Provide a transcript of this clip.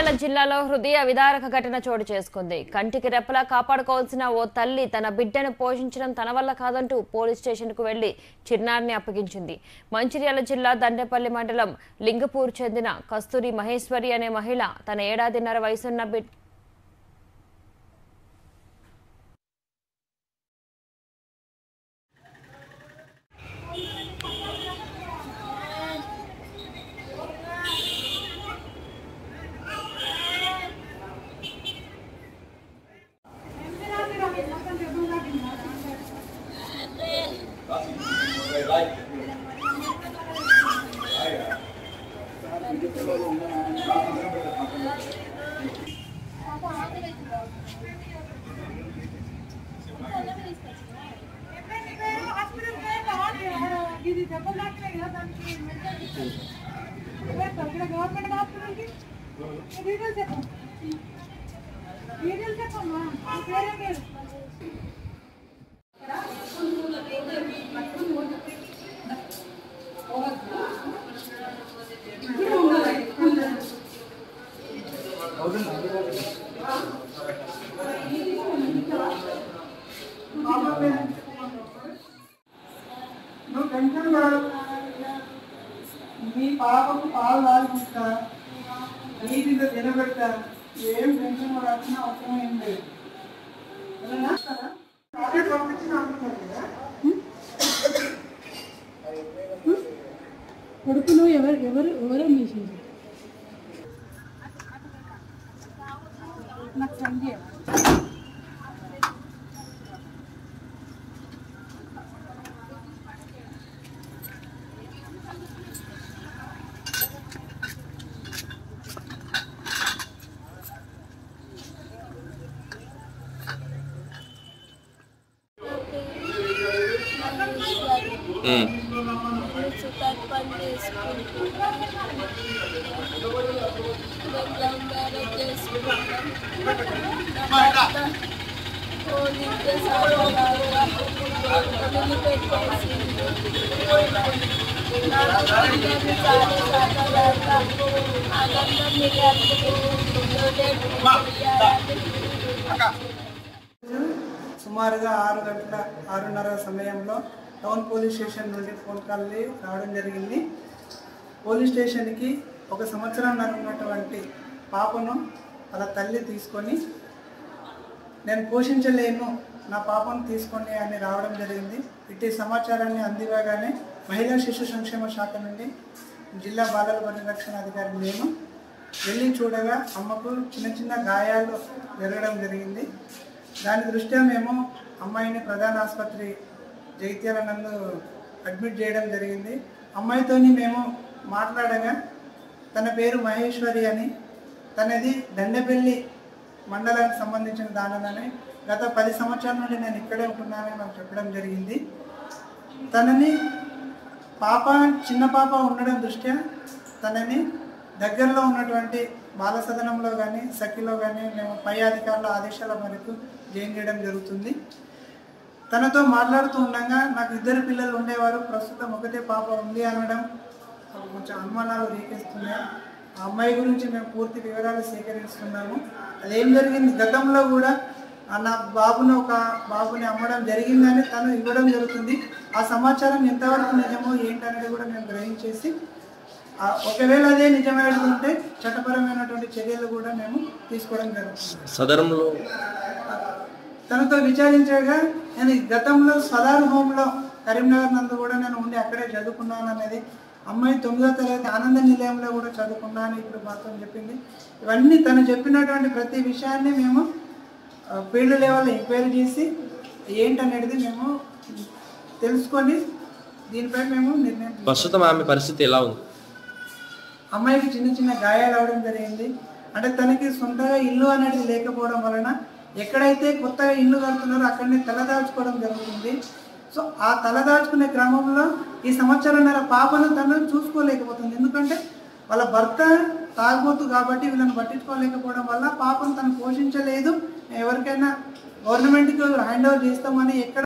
మంచిర్యాల జిల్లాలో హృదయ విదారక ఘటన చోటు చేసుకుంది కంటికి రెప్పలా కాపాడుకోవాల్సిన ఓ తల్లి తన బిడ్డను పోషించడం తన వల్ల కాదంటూ పోలీస్ స్టేషన్కు వెళ్లి చిన్నారిని అప్పగించింది మంచిర్యాల జిల్లా దండేపల్లి మండలం లింగపూర్ చెందిన కస్తూరి మహేశ్వరి అనే మహిళ తన ఏడాదిన్నర వయసున్న బిడ్డ ఇది దెబ్బలు తాకినాయి కదా దానికి మెడికల్ ఇక్కడ గవర్నమెంట్ హాస్పిటల్కి డీటెయిల్స్ చెప్పండి డీటెయిల్స్ చెప్పమ్మా మీ పేరేం పేరు నువ్వు టెన్షన్ పడకు. మీ పాపకు పాలు తాగిస్తా నీటిలో తినబెట్టా ఏం టెన్షన్ పడాల్సిన అవసరం ఏం లేదు సరేనా? టాబ్లెట్ పంపించి పంపించారు కదా కొడుకులు ఎవరు ఎవరు ఎవరు మీసింది నాకు సెండ్ చేయాలి సుమారుగా ఆరు గంటల ఆరున్నర సమయంలో టౌన్ పోలీస్ స్టేషన్ నుండి ఫోన్ కాల్ రావడం జరిగింది పోలీస్ స్టేషన్కి ఒక సంవత్సరం ఉన్నటువంటి పాపను వాళ్ళ తల్లి తీసుకొని నేను పోషించలేను నా పాపను తీసుకోండి అని రావడం జరిగింది ఇట్టి సమాచారాన్ని అందివ్వగానే మహిళా శిశు సంక్షేమ శాఖ నుండి జిల్లా బాలల పరిరక్షణ అధికారి నేను వెళ్ళి చూడగా అమ్మకు చిన్న చిన్న గాయాలు జరగడం జరిగింది దాని దృష్ట్యా మేము అమ్మాయిని ప్రధాన ఆసుపత్రి జగిత్యాల నందు అడ్మిట్ చేయడం జరిగింది అమ్మాయితోని మేము మాట్లాడగా తన పేరు మహేశ్వరి అని తనది దండపల్లి మండలానికి సంబంధించిన దానిలోనే గత పది సంవత్సరాల నుండి నేను ఇక్కడే ఉంటున్నానని నాకు చెప్పడం జరిగింది తనని పాప చిన్న పాప ఉండడం దృష్ట్యా తనని దగ్గరలో ఉన్నటువంటి బాల సదనంలో కానీ సఖిలో కానీ మేము పై అధికారుల ఆదేశాల మేరకు జాయిన్ చేయడం జరుగుతుంది తనతో మాట్లాడుతూ ఉండగా నాకు ఇద్దరు పిల్లలు ఉండేవారు ప్రస్తుతం ఒకటే పాప ఉంది అనడం నాకు కొంచెం అనుమానాలు రేకెస్తున్నాయి ఆ అమ్మాయి గురించి మేము పూర్తి వివరాలు సేకరిస్తున్నాము అదేం జరిగింది గతంలో కూడా ఆ నా బాబును ఒక బాబుని అమ్మడం జరిగిందని తను ఇవ్వడం జరుగుతుంది ఆ సమాచారం ఎంతవరకు నిజమో ఏంటనేది కూడా మేము గ్రహించేసి ఆ ఒకవేళ అదే నిజమైనటువంటి చట్టపరమైనటువంటి చర్యలు కూడా మేము తీసుకోవడం జరుగుతుంది సదరంలో తనతో విచారించగా నేను ఈ గతంలో సదార్ హోమ్లో కరీంనగర్ నందు కూడా నేను ఉండి అక్కడే చదువుకున్నాను అనేది అమ్మాయి తొమ్మిదో తరగతి ఆనంద నిలయంలో కూడా చదువుకున్నాను ఇప్పుడు మాత్రం చెప్పింది ఇవన్నీ తను చెప్పినటువంటి ప్రతి విషయాన్ని మేము ఫీల్డ్ లెవెల్లో ఎంక్వైరీ చేసి ఏంటనేది మేము తెలుసుకొని దీనిపై మేము నిర్ణయం తీసుకుంటాం. ప్రస్తుతం ఆమె పరిస్థితి ఎలా ఉంది అమ్మాయికి చిన్న చిన్న గాయాలు అవడం జరిగింది అంటే తనకి సొంతగా ఇల్లు అనేది లేకపోవడం వలన ఎక్కడైతే కొత్తగా ఇల్లు కడుతున్నారో అక్కడనే తలదాల్చుకోవడం జరుగుతుంది సో ఆ తలదాల్చుకునే క్రమంలో ఈ సంవత్సరంన్నర పాపను తను చూసుకోలేకపోతుంది ఎందుకంటే వాళ్ళ భర్త తాగుబోతు కాబట్టి వీళ్ళని పట్టించుకోలేకపోవడం వల్ల పాపను తను పోషించలేదు ఎవరికైనా గవర్నమెంట్కి హ్యాండ్ ఓవర్ చేస్తామని ఎక్కడ